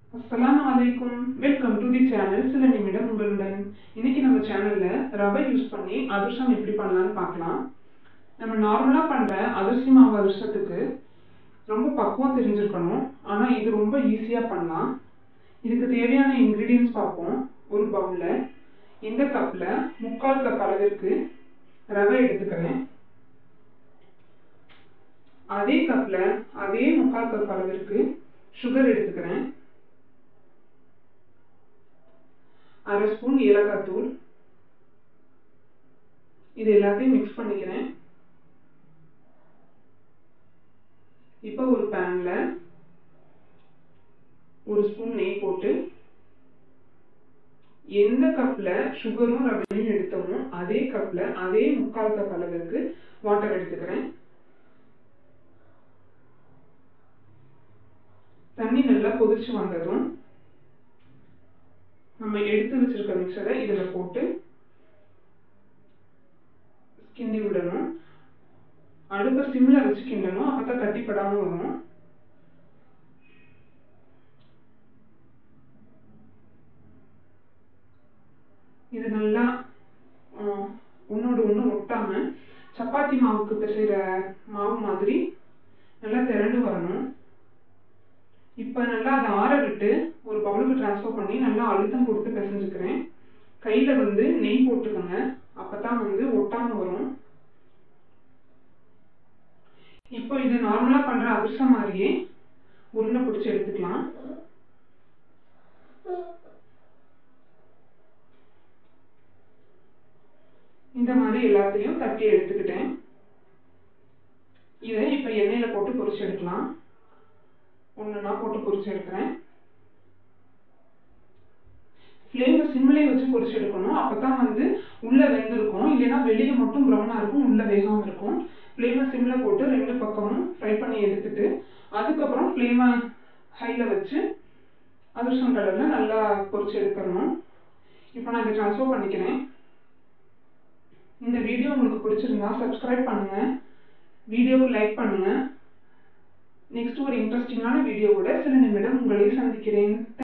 அஸ்ஸலாமு அலைக்கும் welcome to the channel சில நிமிடம் உங்களுடன் இன்னைக்கு நம்ம சேனல்ல ரவை யூஸ் பண்ணி அதிர்சம் எப்படி பண்ணலாம்னு பார்க்கலாம் நம்ம நார்மலா பண்ற அரிசி மாவு அதிர்சத்துக்கு ரொம்ப பக்குவம் தெரிஞ்சிருக்கணும் ஆனா இது ரொம்ப ஈஸியா பண்ணலாம் இதுக்கு தேவையான இன்கிரீடியன்ஸ் பார்ப்போம் ஒரு பவுல்ல இந்த கப்ல முக்கால் கப் அளவிற்கு ரவை எடுத்துக்கிறேன் அதே கப்ல அதே முக்கால் கப் அளவிற்கு சுகர் எடுத்துக்கிறேன் அரை ஸ்பூன் ஏலக்காய் தூள் இது எல்லாத்தையும் மிக்ஸ் பண்ணிக்கிறேன் இப்போ ஒரு பேன்ல ஒரு ஸ்பூன் நெய் போட்டு எந்த கப்ல சுகரும் ரவையும் எடுத்தோமோ அதே கப்ல அதே முக்கால் கப் அளவிற்கு வாட்டர் எடுத்துக்கிறேன் தண்ணி நல்லா கொதிச்சு வந்ததும் நம்ம எடுத்து வச்சிருக்க மிக்சரை இதுல போட்டு கிண்டி விடணும் அடுப்பை சிம்ல வச்சு கிண்டணும் அப்பதான் கட்டிப்படாம வரும் இது நல்லா ஒன்னோட ஒன்று ஒட்டாம சப்பாத்தி மாவுக்கு பிசைகிற மாவு மாதிரி நல்லா திரண்டு வரணும் இப்போ நல்லா அதை ஆற விட்டு ஒரு பவுலுக்கு ட்ரான்ஸ்ஃபர் பண்ணி நல்லா அழுத்தம் கொடுத்து பிசைஞ்சுக்கிறேன் கையில் வந்து நெய் போட்டுக்கோங்க அப்போ தான் வந்து ஒட்டாமல் வரும் இப்போ இது நார்மலாக பண்ணுற அதிர்ஷ்டம் மாதிரியே உருண்டை பிடிச்சி எடுத்துக்கலாம் இந்த மாதிரி எல்லாத்தையும் தட்டி எடுத்துக்கிட்டேன் இதை இப்போ எண்ணெயில் போட்டு பொரிச்சு எடுக்கலாம் ஒன்றுனா போட்டு பொரிச்சு எடுக்கிறேன் ஃப்ளேமை சிம்லேயே வச்சு பொரிச்சு எடுக்கணும் அப்போ தான் வந்து உள்ளே வெந்திருக்கும் இல்லைன்னா வெளியே மட்டும் ப்ரௌனாக இருக்கும் உள்ளே வேகாமல் இருக்கும் ஃப்ளேமை சிம்மில் போட்டு ரெண்டு பக்கமும் ஃப்ரை பண்ணி எடுத்துட்டு அதுக்கப்புறம் ஃப்ளேமை ஹையில் வச்சு அதிர்ஷ்டம் கலரில் நல்லா பொரிச்சு எடுக்கணும் இப்போ நான் இதை ட்ரான்ஸ்ஃபர் பண்ணிக்கிறேன் இந்த வீடியோ உங்களுக்கு பிடிச்சிருந்தா சப்ஸ்கிரைப் பண்ணுங்கள் வீடியோவுக்கு லைக் பண்ணுங்கள் நெக்ஸ்ட் ஒரு இன்ட்ரெஸ்டிங்கான வீடியோவோட சில நிமிடம் உங்களை சந்திக்கிறேன்